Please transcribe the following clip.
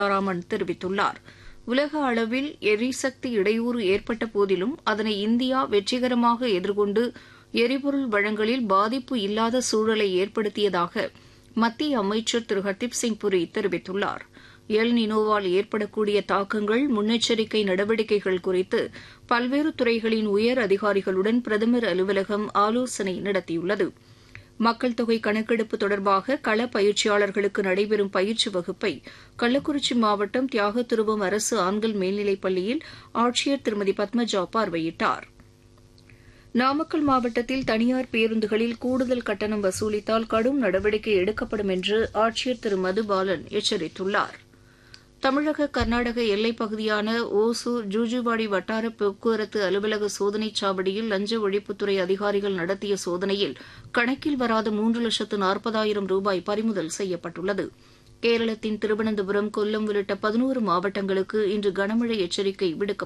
சீதாராமன் தெரிவித்துள்ளார் உலக அளவில் எரிசக்தி இடையூறு ஏற்பட்ட போதிலும் அதனை இந்தியா வெற்றிகரமாக எதிர்கொண்டு எரிபொருள் வழங்கலில் பாதிப்பு இல்லாத சூழலை ஏற்படுத்தியதாக மத்திய அமைச்சர் திரு ஹர்தீப் சிங் புரி தெரிவித்துள்ளார் எல் நினோவால் ஏற்படக்கூடிய தாக்கங்கள் முன்னெச்சரிக்கை நடவடிக்கைகள் குறித்து பல்வேறு துறைகளின் உயர் அதிகாரிகளுடன் பிரதமர் அலுவலகம் ஆலோசனை நடத்தியுள்ளது மக்கள் தொகை கணக்கெடுப்பு தொடர்பாக கள பயிற்சியாளர்களுக்கு நடைபெறும் பயிற்சி வகுப்பை கள்ளக்குறிச்சி மாவட்டம் தியாகத்துருவம் அரசு ஆண்கள் மேல்நிலைப் பள்ளியில் ஆட்சியர் திருமதி பத்மஜா பார்வையிட்டார் நாமக்கல் மாவட்டத்தில் தனியார் பேருந்துகளில் கூடுதல் கட்டணம் வசூலித்தால் கடும் நடவடிக்கை எடுக்கப்படும் என்று ஆட்சியர் திரு மதுபாலன் எச்சரித்துள்ளார் தமிழக கர்நாடக எல்லைப் பகுதியான ஓசூர் ஜூஜுவாடி வட்டார போக்குவரத்து அலுவலக சோதனைச் சாவடியில் லஞ்ச ஒழிப்புத்துறை அதிகாரிகள் நடத்திய சோதனையில் கணக்கில் வராத மூன்று லட்சத்து நாற்பதாயிரம் ரூபாய் பறிமுதல் செய்யப்பட்டுள்ளது கேரளத்தின் திருவனந்தபுரம் கொல்லம் உள்ளிட்ட பதினோரு மாவட்டங்களுக்கு இன்று கனமழை எச்சரிக்கை விடுக்கப்பட்டுள்ளது